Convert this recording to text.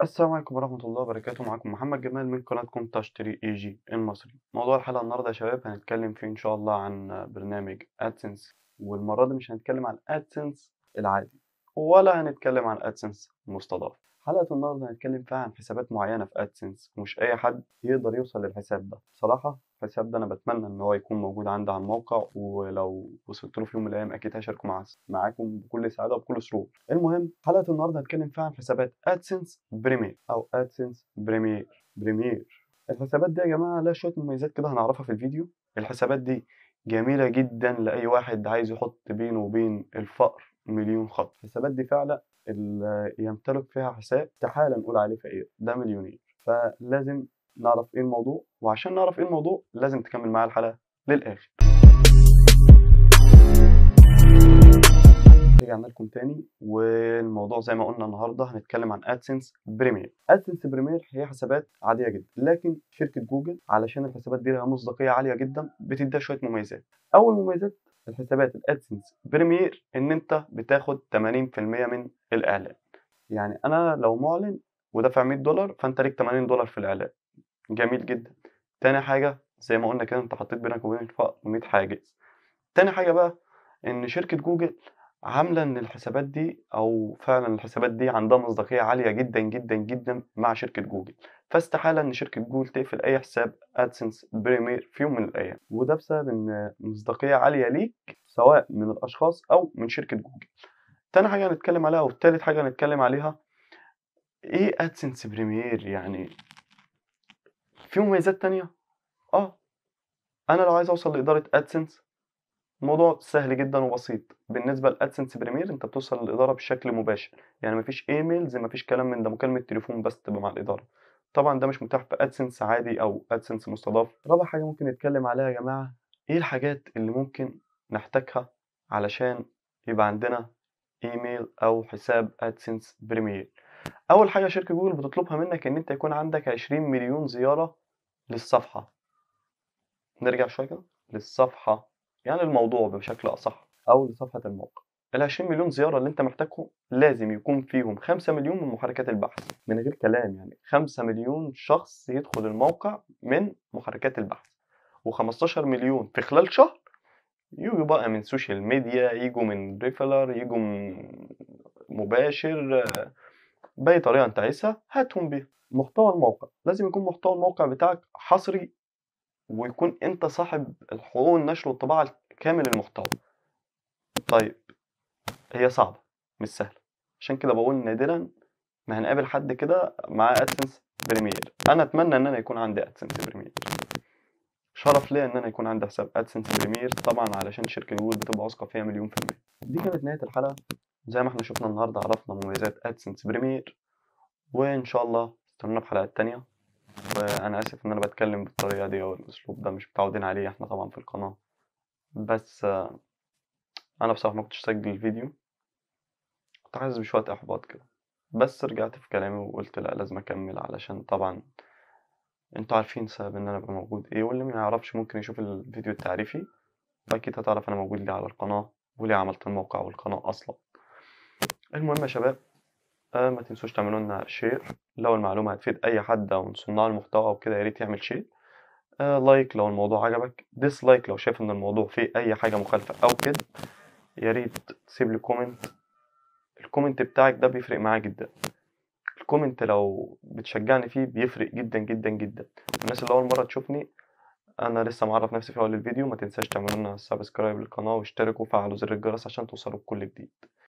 السلام عليكم ورحمة الله وبركاته معاكم محمد جمال من قناتكم تشتري اي جي المصري موضوع الحلقة النهاردة يا شباب هنتكلم فيه إن شاء الله عن برنامج أدسنس والمرة دي مش هنتكلم عن أدسنس العادي ولا هنتكلم عن أدسنس المستضاف حلقة النهاردة هنتكلم فيها عن حسابات معينة في أدسنس ومش أي حد يقدر يوصل للحساب ده بصراحة الحساب ده أنا بتمنى إن هو يكون موجود عندي على الموقع ولو وصلت له في يوم من الأيام أكيد هشاركه مع معاكم بكل سعادة وبكل سرور المهم حلقة النهاردة هنتكلم فيها عن حسابات أدسنس بريمير أو أدسنس بريمير بريمير الحسابات دي يا جماعة لها شوية مميزات كده هنعرفها في الفيديو الحسابات دي جميلة جدا لأي واحد عايز يحط بينه وبين الفقر مليون خط الحسابات دي فعلا اللي يمتلك فيها حساب استحالة نقول عليه فقير ده مليونير فلازم نعرف ايه الموضوع وعشان نعرف ايه الموضوع لازم تكمل معايا الحلقة للآخر رجعنا لكم تاني والموضوع زي ما قلنا النهارده هنتكلم عن ادسنس بريمير ادسنس بريمير هي حسابات عاديه جدا لكن شركه جوجل علشان الحسابات دي لها مصداقيه عاليه جدا بتديها شويه مميزات اول مميزات الحسابات الادسنس بريمير ان انت بتاخد 80% من الاعلان يعني انا لو معلن ودافع 100 دولار فانت ليك 80 دولار في الاعلان جميل جدا تاني حاجه زي ما قلنا كده انت حطيت بينك وبين الفقر 100 حاجز تاني حاجه بقى ان شركه جوجل عاملة إن الحسابات دي أو فعلا الحسابات دي عندها مصداقية عالية جدا جدا جدا مع شركة جوجل فاستحالة إن شركة جوجل تقفل أي حساب أدسنس بريمير في يوم من الأيام وده بسبب إن مصداقية عالية ليك سواء من الأشخاص أو من شركة جوجل تاني حاجة هنتكلم عليها والتالت حاجة هنتكلم عليها إيه أدسنس بريمير يعني في مميزات تانية؟ آه أنا لو عايز أوصل لإدارة أدسنس الموضوع سهل جدا وبسيط بالنسبه لادسنس بريمير انت بتوصل للاداره بشكل مباشر يعني مفيش ايميلز مفيش كلام من ده مكالمه تليفون بس تبقى مع الاداره طبعا ده مش متاح في ادسنس عادي او ادسنس مستضاف رابع حاجه ممكن نتكلم عليها يا جماعه ايه الحاجات اللي ممكن نحتاجها علشان يبقى عندنا ايميل او حساب ادسنس بريمير اول حاجه شركه جوجل بتطلبها منك ان انت يكون عندك 20 مليون زياره للصفحه نرجع شويه كده للصفحه يعني الموضوع بشكل أصح أو لصفحة الموقع ال 20 مليون زيارة اللي أنت محتاجهم لازم يكون فيهم 5 مليون من محركات البحث من غير كلام يعني 5 مليون شخص يدخل الموقع من محركات البحث و15 مليون في خلال شهر يجوا بقى من سوشيال ميديا يجوا من ريفلر يجوا من مباشر بأي طريقة أنت عايزها هاتهم بيها محتوى الموقع لازم يكون محتوى الموقع بتاعك حصري ويكون انت صاحب الحقوق النشر والطباعة كامل المحتوى طيب هي صعبة مش سهلة عشان كده بقول نادرا ما هنقابل حد كده معاه ادسنس بريمير انا اتمنى ان انا يكون عندي ادسنس بريمير شرف ليا ان انا يكون عندي حساب ادسنس بريمير طبعا علشان شركة جوجل بتبقى واثقة فيها مليون في المية دي كانت نهاية الحلقة زي ما احنا شفنا النهاردة عرفنا مميزات ادسنس بريمير وان شاء الله استنونا في حلقات تانية وانا اسف ان انا بتكلم بالطريقه دي او الاسلوب ده مش متعودين عليه احنا طبعا في القناه بس انا بصراحه ما كنتش اسجل الفيديو كنت حاسس بشويه احباط كده بس رجعت في كلامي وقلت لا لازم اكمل علشان طبعا انتوا عارفين سبب ان انا ابقى موجود ايه واللي ما يعرفش ممكن يشوف الفيديو التعريفي فاكيد هتعرف انا موجود ليه على القناه وليه عملت الموقع والقناه اصلا المهم يا شباب آه ما تنسوش تعملوا لنا شير لو المعلومة هتفيد أي حد أو من صناع المحتوى أو كده يا ريت يعمل شير آه لايك لو الموضوع عجبك ديسلايك لو شايف إن الموضوع فيه أي حاجة مخالفة أو كده يا ريت تسيب لي كومنت الكومنت بتاعك ده بيفرق معايا جدا الكومنت لو بتشجعني فيه بيفرق جدا جدا جدا الناس اللي أول مرة تشوفني أنا لسه معرف نفسي في أول الفيديو ما تنساش تعملوا لنا سبسكرايب للقناة واشتركوا وفعلوا زر الجرس عشان توصلوا بكل جديد